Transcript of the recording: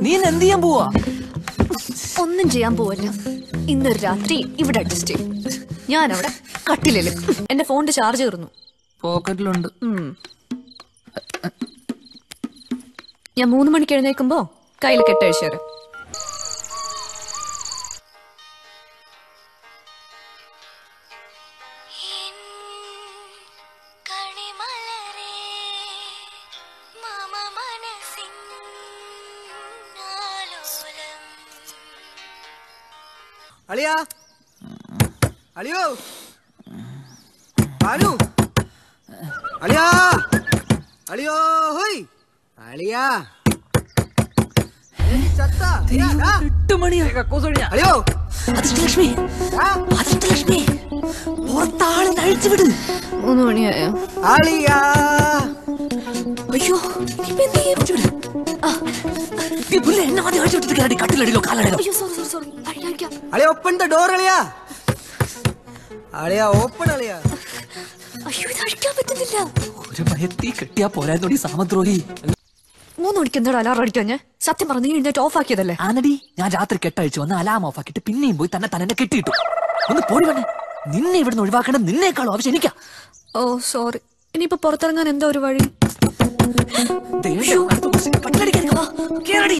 നീ എന്നെ എന്ത് ചെയ്യാൻ പോവാ ഒന്നും ചെയ്യാൻ പോവല്ല ഇന്നൊരു രാത്രി ഇവിടെ അഡ്ജസ്റ്റ് ചെയ്യും ഞാൻ അവിടെ കട്ടിലില് എന്റെ ഫോണിന്റെ ചാർജ് തീർന്നു പോക്കറ്റിലുണ്ട് ഉം. ഞാൻ മൂന്ന് മണിക്ക് എഴുന്നേൽക്കുമ്പോ കയ്യിൽ കെട്ടഴിച്ചു തരാം കണിമലരേ മമ മനസ്സിൻ ആലോലം അളിയാ അളിയോ ഭാനു അളിയാ അളിയോ ഹോയ് അളിയാ ഏ, ചത്ത അളിയാ, ഡാ. എട്ട് മണിയാ കക്കൂസ് കഴിഞ്ഞാ അളിയോ ലക്ഷ്മി ഡാ. ലക്ഷ്മി പുറത്താളെ അഴിച്ചു വിട് മൂന്ന് മണിയായോ അളിയാ അയ്യോ ഇനിയിപ്പോ എന്ത് ചെയ്യും? ആ, നീ പുല്ല് എന്നെ ആദ്യം അഴിച്ചു വിട്ടിട്ട് കയറി കട്ടിലടിയിലോ കാലടിയിലോ അയ്യോ സോറി സോറി സോറി അഴിക്കാം അളിയ ഓപ്പൺ ദ ഡോർ അളിയാ അളിയാ ഓപ്പൺ അളിയാ അയ്യോ ഇത് അഴിക്കാൻ പറ്റുന്നില്ല ഒരു ഭയത്തി കെട്ടിയാ പോരായിരുന്നോടി സാമദ്രോഹി മൂന്ന് മണിക്ക് എന്താ അലാറം അടിക്കാൻ ഞാൻ സത്യം പറഞ്ഞു നീ എഴുന്നേറ്റ് ഓഫ് ആക്കിയതല്ലേ ആനടി ഞാൻ രാത്രി കെട്ടഴിച്ചു വന്ന് അലാം ഓഫ് ആക്കിയിട്ട് പിന്നെയും പോയി തന്നെ തന്നെ കെട്ടിയിട്ടു ഒന്ന് പോടി വേണേ നിന്നെ ഇവിടുന്ന് ഒഴിവാക്കേണ്ടത് നിന്നേക്കാളും ആവശ്യം എനിക്കാ ഓ സോറി ഇനിയിപ്പോ പുറത്തിറങ്ങാൻ എന്താ ഒരു വഴി ദേ, അടുത്ത ബസ്സിൽ കട്ടിലടി കയറി വാ. കേറടി